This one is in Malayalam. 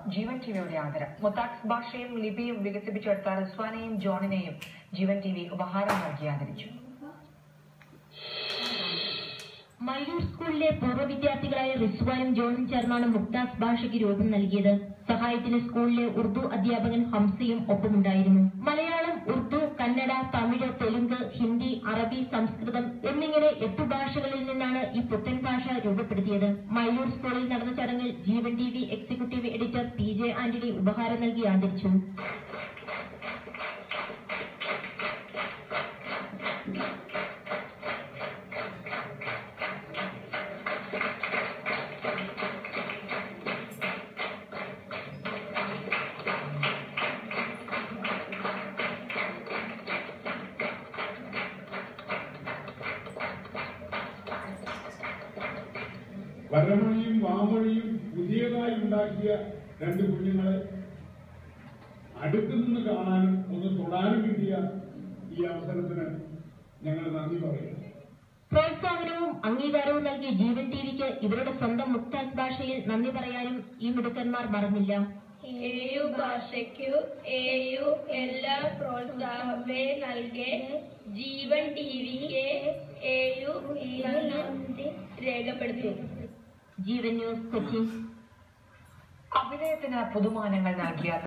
ജീവൻ ടിവിയുടെ ആദരം മുത്താക്സ് ഭാഷയും ലിപിയും വികസിപ്പിച്ചെടുത്ത റിസ്വാനെയും ജോണിനെയും ജീവൻ ടി വി ഉപഹാരം നൽകി ആദരിച്ചു മയൂർ സ്കൂളിലെ പൂർവ്വ വിദ്യാർത്ഥികളായ റിസ്വാനും ജോണും ചേർന്നാണ് മുക്താസ് ഭാഷയ്ക്ക് രൂപം നൽകിയത് സഹായത്തിന് സ്കൂളിലെ ഉറുദു അധ്യാപകൻ ഹംസയും ഒപ്പമുണ്ടായിരുന്നു മലയാളം ഉറുദു കന്നഡ തമിഴ് തെലുങ്ക് ഹിന്ദി അറബി സംസ്കൃതം എന്നിങ്ങനെ എട്ടു ഭാഷകളിൽ നിന്നാണ് ഈ പുത്തൻ ഭാഷ രൂപപ്പെടുത്തിയത് മയൂർ സ്കൂളിൽ നടന്ന ചടങ്ങിൽ Jeevan T V executive editor P J Antony ഉപഹാരം നൽകി ആദരിച്ചു വരമൊഴിയും വാമൊഴിയും പുതിയതായി ഉണ്ടാക്കിയ രണ്ട് കുഞ്ഞുങ്ങളെ അടുത്തു നിന്ന് കാണാനും ഒന്ന് തൊടാനും കിട്ടിയ ഈ അവസരത്തിന് ഞങ്ങൾ നന്ദി പറയുന്നു പ്രോത്സാഹനവും അംഗീകാരവും നൽകിയ ജീവൻ ടിവിക്ക് ഇവരുടെ സ്വന്തം മുക്താസ് ഭാഷയിൽ നന്ദി പറയാനും ഈ മിടുക്കന്മാർ മറന്നില്ല ഏഴു ഭാഷയ്ക്കു ഏഴു എല്ലാ പ്രോത്സാഹവേ നൽകെ ജീവൻ ടിവിക്ക് ഏഴു നന്ദി രേഖപ്പെടുത്തി ജീവൻ ന്യൂസ് കൊച്ചി അഭിനയത്തിന് പുതുമാനങ്ങൾ നൽകിയ